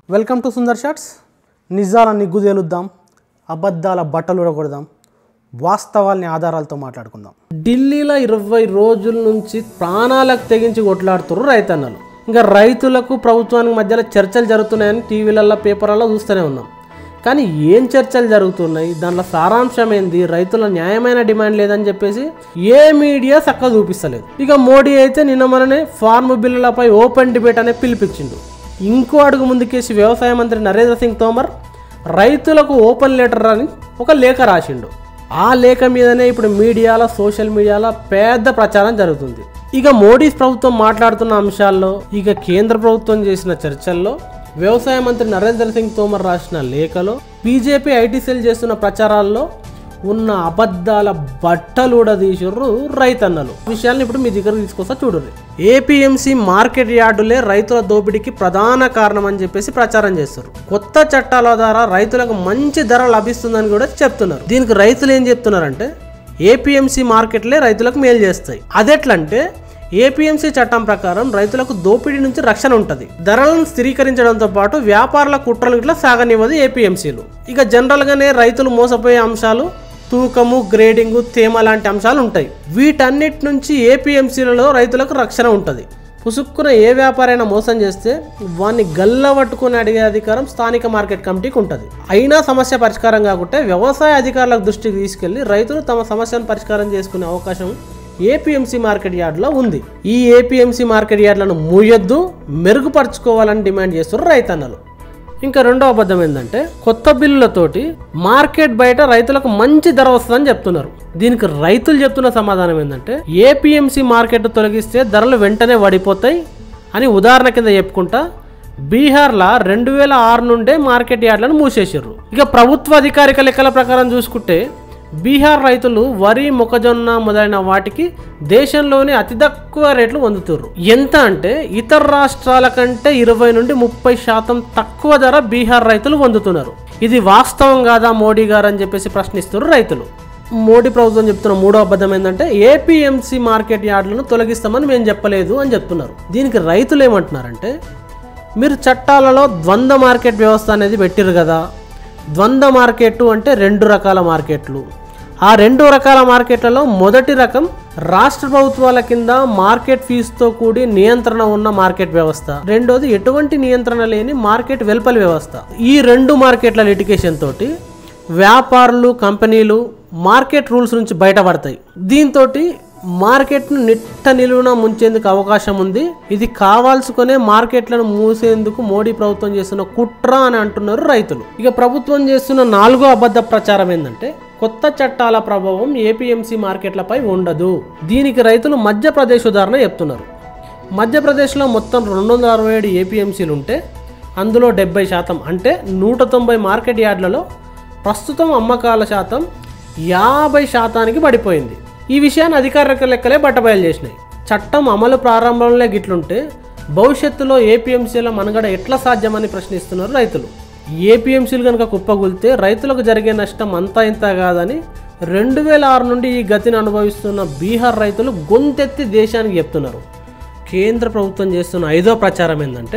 welcome to Sundar shots నిజాల నిగ్గు తేలుద్దాం అబద్ధాల బట్టలు ఉడగొడదాం వాస్తవాల్ని ఆధారాలతో మాట్లాడుకుందాం ఢిల్లీలో ఇరవై రోజుల నుంచి ప్రాణాలకు తెగించి కొట్లాడుతున్నారు రైతన్నలు ఇంకా రైతులకు ప్రభుత్వానికి మధ్యలో చర్చలు జరుగుతున్నాయని టీవీలలో పేపర్లలో చూస్తూనే ఉన్నాం కానీ ఏం చర్చలు జరుగుతున్నాయి దాంట్లో సారాంశం ఏంది రైతుల న్యాయమైన డిమాండ్ లేదని చెప్పేసి ఏ మీడియా చక్కగా చూపిస్తలేదు ఇక మోడీ అయితే నిన్న మననే ఫార్మ్ బిల్లులపై ఓపెన్ డిబేట్ అనే పిలిపించిండు ఇంకో అడుగు ముందుకేసి వ్యవసాయ మంత్రి నరేంద్ర సింగ్ తోమర్ రైతులకు ఓపెన్ లెటర్ అని ఒక లేఖ రాసిండు ఆ లేఖ మీదనే ఇప్పుడు మీడియాలో సోషల్ మీడియాలో పెద్ద ప్రచారం జరుగుతుంది ఇక మోడీ ప్రభుత్వం మాట్లాడుతున్న అంశాల్లో ఇక కేంద్ర ప్రభుత్వం చేసిన చర్చల్లో వ్యవసాయ మంత్రి నరేంద్ర సింగ్ తోమర్ రాసిన లేఖలో బీజేపీ ఐటీ సెల్ చేస్తున్న ప్రచారాల్లో ఉన్న అబద్ధాల బట్టలుడదీసుర్రు రైతన్నలు విషయాన్ని ఇప్పుడు మీ దగ్గర తీసుకొస్తా చూడండి ఏపీఎంసీ మార్కెట్ యార్డులే రైతుల దోపిడీకి ప్రధాన కారణం అని చెప్పేసి ప్రచారం చేస్తారు కొత్త చట్టాల ద్వారా రైతులకు మంచి ధర లభిస్తుందని కూడా చెప్తున్నారు దీనికి రైతులు ఏం చెప్తున్నారంటే ఏపీఎంసీ మార్కెట్లే రైతులకు మేలు చేస్తాయి అదెట్లంటే ఏపీఎంసీ చట్టం ప్రకారం రైతులకు దోపిడీ నుంచి రక్షణ ఉంటుంది ధరలను స్థిరీకరించడంతో పాటు వ్యాపారుల కుట్రలు ఇట్లా సాగనివ్వదు ఏపీఎంసీలు ఇక జనరల్గానే రైతులు మోసపోయే అంశాలు తూకము గ్రేడింగు తేమ లాంటి అంశాలు ఉంటాయి వీటన్నిటి నుంచి ఏపీఎంసీలలో రైతులకు రక్షణ ఉంటుంది పుసుక్కున ఏ వ్యాపారైనా మోసం చేస్తే వాన్ని గల్లబట్టుకుని అడిగే అధికారం స్థానిక మార్కెట్ కమిటీకి ఉంటుంది అయినా సమస్య పరిష్కారం కాకుంటే వ్యవసాయ అధికారుల దృష్టికి తీసుకెళ్లి రైతులు తమ సమస్యను పరిష్కారం చేసుకునే అవకాశం ఏపీఎంసీ మార్కెట్ యార్డ్లో ఉంది ఈ ఏపీఎంసీ మార్కెట్ యార్డ్లను మూయొద్దు మెరుగుపరుచుకోవాలని డిమాండ్ చేస్తున్నారు రైతన్నలు ఇంకా రెండో అబద్ధం ఏంటంటే కొత్త బిల్లులతోటి మార్కెట్ బయట రైతులకు మంచి ధర వస్తుందని చెప్తున్నారు దీనికి రైతులు చెప్తున్న సమాధానం ఏంటంటే ఏపీఎంసీ మార్కెట్ తొలగిస్తే ధరలు వెంటనే పడిపోతాయి అని ఉదాహరణ కింద చెప్పుకుంటా బీహార్లో రెండు వేల ఆరు నుండే మార్కెట్ యార్డ్లను మూసేసారు ఇక ప్రభుత్వ అధికారిక లెక్కల ప్రకారం చూసుకుంటే బీహార్ రైతులు వరి మొక్కజొన్న మొదలైన వాటికి దేశంలోనే అతి తక్కువ రేట్లు పొందుతున్నారు ఎంత అంటే ఇతర రాష్ట్రాల కంటే ఇరవై నుండి ముప్పై శాతం తక్కువ ధర బీహార్ రైతులు పొందుతున్నారు ఇది వాస్తవం కాదా మోడీ గారు అని చెప్పేసి ప్రశ్నిస్తున్నారు రైతులు మోడీ ప్రభుత్వం చెప్తున్న మూడో అబద్ధం ఏంటంటే ఏపీఎంసీ మార్కెట్ యార్డులను తొలగిస్తామని మేము చెప్పలేదు అని చెప్తున్నారు దీనికి రైతులు ఏమంటున్నారంటే మీరు చట్టాలలో ద్వంద్వ మార్కెట్ వ్యవస్థ అనేది పెట్టిరు కదా ద్వంద్వ మార్కెట్ అంటే రెండు రకాల మార్కెట్లు ఆ రెండు రకాల మార్కెట్లలో మొదటి రకం రాష్ట్ర ప్రభుత్వాల కింద మార్కెట్ ఫీజుతో కూడి నియంత్రణ ఉన్న మార్కెట్ వ్యవస్థ రెండోది ఎటువంటి నియంత్రణ లేని మార్కెట్ వెల్పల్ వ్యవస్థ ఈ రెండు మార్కెట్ల లిటికేషన్ తోటి వ్యాపారులు కంపెనీలు మార్కెట్ రూల్స్ నుంచి బయటపడతాయి దీంతో మార్కెట్ను నిట్ట నిలువున ముంచేందుకు అవకాశం ఉంది ఇది కావాల్సుకునే మార్కెట్లను మూసేందుకు మోడీ ప్రభుత్వం చేస్తున్న కుట్ర అని అంటున్నారు రైతులు ఇక ప్రభుత్వం చేస్తున్న నాలుగో అబద్ధ ప్రచారం ఏంటంటే కొత్త చట్టాల ప్రభావం ఏపీఎంసీ మార్కెట్లపై ఉండదు దీనికి రైతులు మధ్యప్రదేశ్ ఉదాహరణ చెప్తున్నారు మధ్యప్రదేశ్లో మొత్తం రెండు వందల అరవై ఏడు ఏపీఎంసీలు ఉంటే అందులో డెబ్బై శాతం అంటే నూట తొంభై మార్కెట్ యార్డ్లలో ప్రస్తుతం అమ్మకాల శాతం యాభై శాతానికి పడిపోయింది ఈ విషయాన్ని అధికారిక లెక్కలే బట్టబయలు చేసినాయి చట్టం అమలు ప్రారంభంలో గిట్లుంటే భవిష్యత్తులో ఏపీఎంసీల మనుగడ ఎట్లా సాధ్యమని ప్రశ్నిస్తున్నారు రైతులు ఏపీఎంసీలు కనుక కుప్పగొలితే రైతులకు జరిగే నష్టం అంతా ఇంత కాదని రెండు వేల ఆరు నుండి ఈ గతిని అనుభవిస్తున్న బీహార్ రైతులు గొంతెత్తి దేశానికి చెప్తున్నారు కేంద్ర ప్రభుత్వం చేస్తున్న ఐదో ప్రచారం ఏంటంటే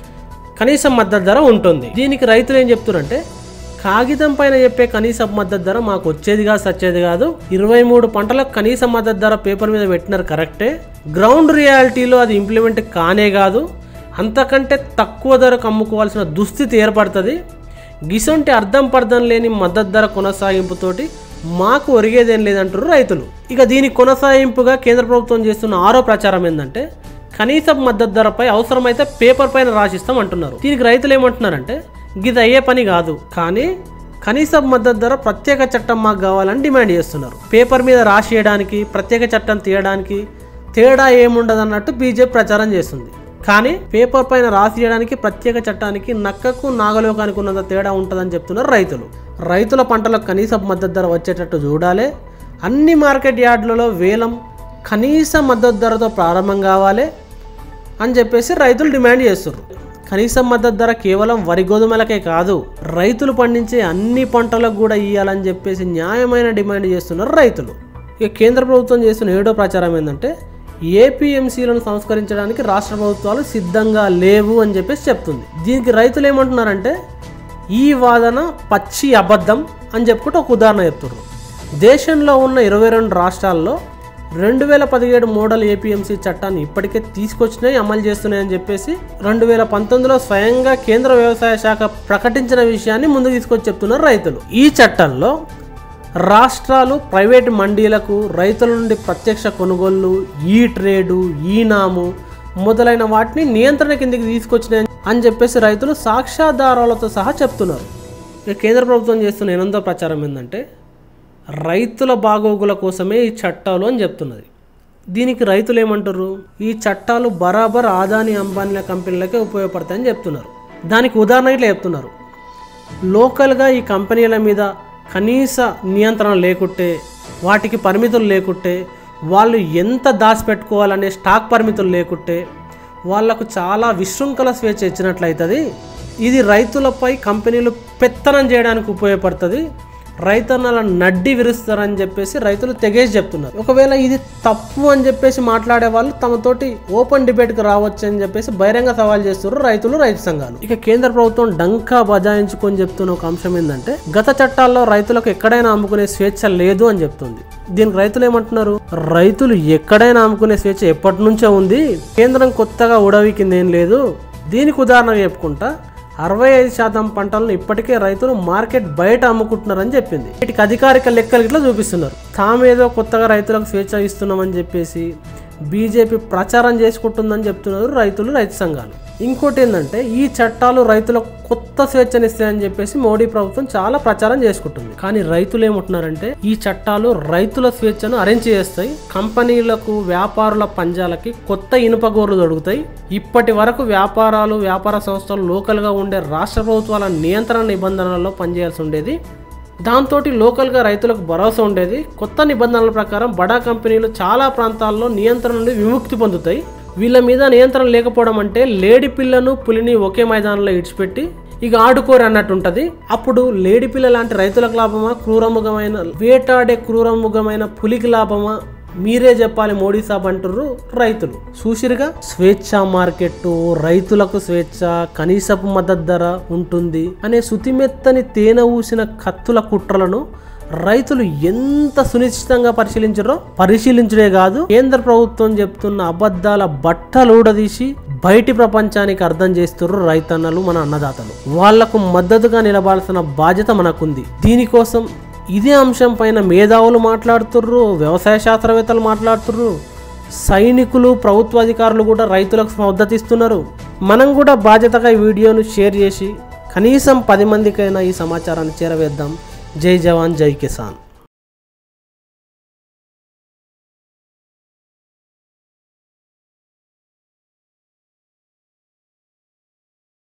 కనీస మద్దతు ధర ఉంటుంది దీనికి రైతులు ఏం చెప్తున్నారంటే కాగితం పైన చెప్పే కనీస మద్దతు ధర మాకు వచ్చేది కాదు సచ్చేది కాదు ఇరవై మూడు పంటలకు కనీస మద్దతు ధర పేపర్ మీద పెట్టినారు కరెక్టే గ్రౌండ్ రియాలిటీలో అది ఇంప్లిమెంట్ కానే కాదు అంతకంటే తక్కువ ధరకు అమ్ముకోవాల్సిన దుస్థితి ఏర్పడుతుంది గిసొంటి అర్థం పర్థం లేని మద్దతు ధర కొనసాగింపుతోటి మాకు ఒరిగేదేం లేదంటారు రైతులు ఇక దీని కొనసాగింపుగా కేంద్ర ప్రభుత్వం చేస్తున్న ఆరో ప్రచారం ఏంటంటే కనీస మద్దతు ధరపై అవసరమైతే పేపర్ పైన రాసిస్తాం అంటున్నారు దీనికి రైతులు ఏమంటున్నారంటే ఇది అయ్యే పని కాదు కానీ కనీస మద్దతు ధర ప్రత్యేక చట్టం మాకు కావాలని డిమాండ్ చేస్తున్నారు పేపర్ మీద రాసియడానికి ప్రత్యేక చట్టం తీయడానికి తేడా ఏముండదు అన్నట్టు బీజేపీ ప్రచారం చేస్తుంది కానీ పేపర్ పైన రాసియడానికి ప్రత్యేక చట్టానికి నక్కకు నాగలోకానికి ఉన్నంత తేడా ఉంటుందని చెప్తున్నారు రైతులు రైతుల పంటలకు కనీస మద్దతు ధర వచ్చేటట్టు చూడాలి అన్ని మార్కెట్ యార్డులలో వేలం కనీస మద్దతు ధరతో ప్రారంభం కావాలి అని చెప్పేసి రైతులు డిమాండ్ చేస్తున్నారు కనీస మద్దతు ధర కేవలం వరి గోధుమలకే కాదు రైతులు పండించే అన్ని పంటలకు కూడా ఇవ్వాలని చెప్పేసి న్యాయమైన డిమాండ్ చేస్తున్నారు రైతులు ఇక కేంద్ర ప్రభుత్వం చేస్తున్న ఏడో ప్రచారం ఏంటంటే ఏపీఎంసీలను సంస్కరించడానికి రాష్ట్ర ప్రభుత్వాలు సిద్ధంగా లేవు అని చెప్పేసి చెప్తుంది దీనికి రైతులు ఏమంటున్నారంటే ఈ వాదన పచ్చి అబద్ధం అని చెప్పుకుంటే ఒక ఉదాహరణ చెప్తున్నారు దేశంలో ఉన్న ఇరవై రెండు రాష్ట్రాల్లో రెండు వేల పదిహేడు మోడల్ ఏపీఎంసీ చట్టాన్ని ఇప్పటికే తీసుకొచ్చినాయి అమలు చేస్తున్నాయని చెప్పేసి రెండు వేల పంతొమ్మిదిలో స్వయంగా కేంద్ర వ్యవసాయ శాఖ ప్రకటించిన విషయాన్ని ముందుకు తీసుకొచ్చి చెప్తున్నారు రైతులు ఈ చట్టంలో రాష్ట్రాలు ప్రైవేటు మండీలకు రైతుల నుండి ప్రత్యక్ష కొనుగోళ్లు ఈ ట్రేడు ఈ నాము మొదలైన వాటిని నియంత్రణ కిందికి తీసుకొచ్చినాయి అని చెప్పేసి రైతులు సాక్ష్యాధారాలతో సహా చెప్తున్నారు ఇక కేంద్ర ప్రభుత్వం చేస్తున్న ఎనందో ప్రచారం ఏంటంటే రైతుల బాగోగుల కోసమే ఈ చట్టాలు అని చెప్తున్నది దీనికి రైతులు ఏమంటారు ఈ చట్టాలు బరాబర్ ఆదాని అంబానీల కంపెనీలకే ఉపయోగపడతాయని చెప్తున్నారు దానికి ఉదాహరణ ఇట్లా చెప్తున్నారు లోకల్గా ఈ కంపెనీల మీద కనీస నియంత్రణ లేకుంటే వాటికి పరిమితులు లేకుంటే వాళ్ళు ఎంత దాచిపెట్టుకోవాలనే స్టాక్ పరిమితులు లేకుంటే వాళ్లకు చాలా విశృంఖల స్వేచ్ఛ ఇచ్చినట్లయితుంది ఇది రైతులపై కంపెనీలు పెత్తనం చేయడానికి ఉపయోగపడుతుంది రైతన్నల నడ్డి విరుస్తారని చెప్పేసి రైతులు తెగేసి చెప్తున్నారు ఒకవేళ ఇది తప్పు అని చెప్పేసి మాట్లాడే వాళ్ళు తమతోటి ఓపెన్ డిబేట్కి రావచ్చు అని చెప్పేసి బహిరంగ సవాల్ చేస్తున్నారు రైతులు రైతు సంఘాలు ఇక కేంద్ర ప్రభుత్వం డంకా బజాయించుకొని చెప్తున్న ఒక అంశం ఏంటంటే గత చట్టాల్లో రైతులకు ఎక్కడైనా అమ్ముకునే స్వేచ్ఛ లేదు అని చెప్తుంది దీనికి రైతులు ఏమంటున్నారు రైతులు ఎక్కడైనా అమ్ముకునే స్వేచ్ఛ ఎప్పటి నుంచో ఉంది కేంద్రం కొత్తగా ఉడవికింది ఏం లేదు దీనికి ఉదాహరణ చెప్పుకుంటా అరవై ఐదు శాతం పంటలను ఇప్పటికే రైతులు మార్కెట్ బయట అమ్ముకుంటున్నారని చెప్పింది వీటికి అధికారిక లెక్కలు ఇట్లా చూపిస్తున్నారు తామేదో కొత్తగా రైతులకు స్వేచ్ఛ ఇస్తున్నామని చెప్పేసి బీజేపీ ప్రచారం చేసుకుంటుందని చెప్తున్నారు రైతులు రైతు సంఘాలు ఇంకోటి ఏంటంటే ఈ చట్టాలు రైతులకు కొత్త స్వేచ్ఛనిస్తాయని చెప్పేసి మోడీ ప్రభుత్వం చాలా ప్రచారం చేసుకుంటుంది కానీ రైతులు ఏమంటున్నారంటే ఈ చట్టాలు రైతుల స్వేచ్ఛను అరేంజ్ చేస్తాయి కంపెనీలకు వ్యాపారుల పంజాలకి కొత్త ఇనుప గోర్లు దొరుకుతాయి ఇప్పటి వరకు వ్యాపారాలు వ్యాపార సంస్థలు లోకల్గా ఉండే రాష్ట్ర ప్రభుత్వాల నియంత్రణ నిబంధనలలో పనిచేయాల్సి ఉండేది దాంతో లోకల్గా రైతులకు భరోసా ఉండేది కొత్త నిబంధనల ప్రకారం బడా కంపెనీలు చాలా ప్రాంతాల్లో నియంత్రణ నుండి విముక్తి పొందుతాయి వీళ్ళ మీద నియంత్రణ లేకపోవడం అంటే లేడి పిల్లను పులిని ఒకే మైదానంలో ఇడిచిపెట్టి ఇక ఆడుకోరు అన్నట్టు ఉంటది అప్పుడు లేడి పిల్ల లాంటి రైతులకు లాభమా క్రూరముఖమైన వేటాడే క్రూరముఖమైన పులికి లాభమా మీరే చెప్పాలి మోడీ సాబ్ అంటుర్రు రైతులు చూసిరుగా స్వేచ్ఛ మార్కెట్ రైతులకు స్వేచ్ఛ కనీసపు మద్దతు ధర ఉంటుంది అనే శుతిమెత్తని తేనె ఊసిన కత్తుల కుట్రలను రైతులు ఎంత సునిశ్చితంగా పరిశీలించారో పరిశీలించడే కాదు కేంద్ర ప్రభుత్వం చెప్తున్న అబద్ధాల బట్టలూడదీసి బయటి ప్రపంచానికి అర్థం చేస్తున్నారు రైతన్నలు మన అన్నదాతలు వాళ్లకు మద్దతుగా నిలబాల్సిన బాధ్యత మనకుంది దీనికోసం ఇదే అంశం పైన మేధావులు మాట్లాడుతుర్రు వ్యవసాయ శాస్త్రవేత్తలు మాట్లాడుతుర్రు సైనికులు ప్రభుత్వ అధికారులు కూడా రైతులకు మద్దతు ఇస్తున్నారు మనం కూడా బాధ్యతగా ఈ వీడియోను షేర్ చేసి కనీసం పది మందికైనా ఈ సమాచారాన్ని చేరవేద్దాం జై జవాన్ జై కిసాన్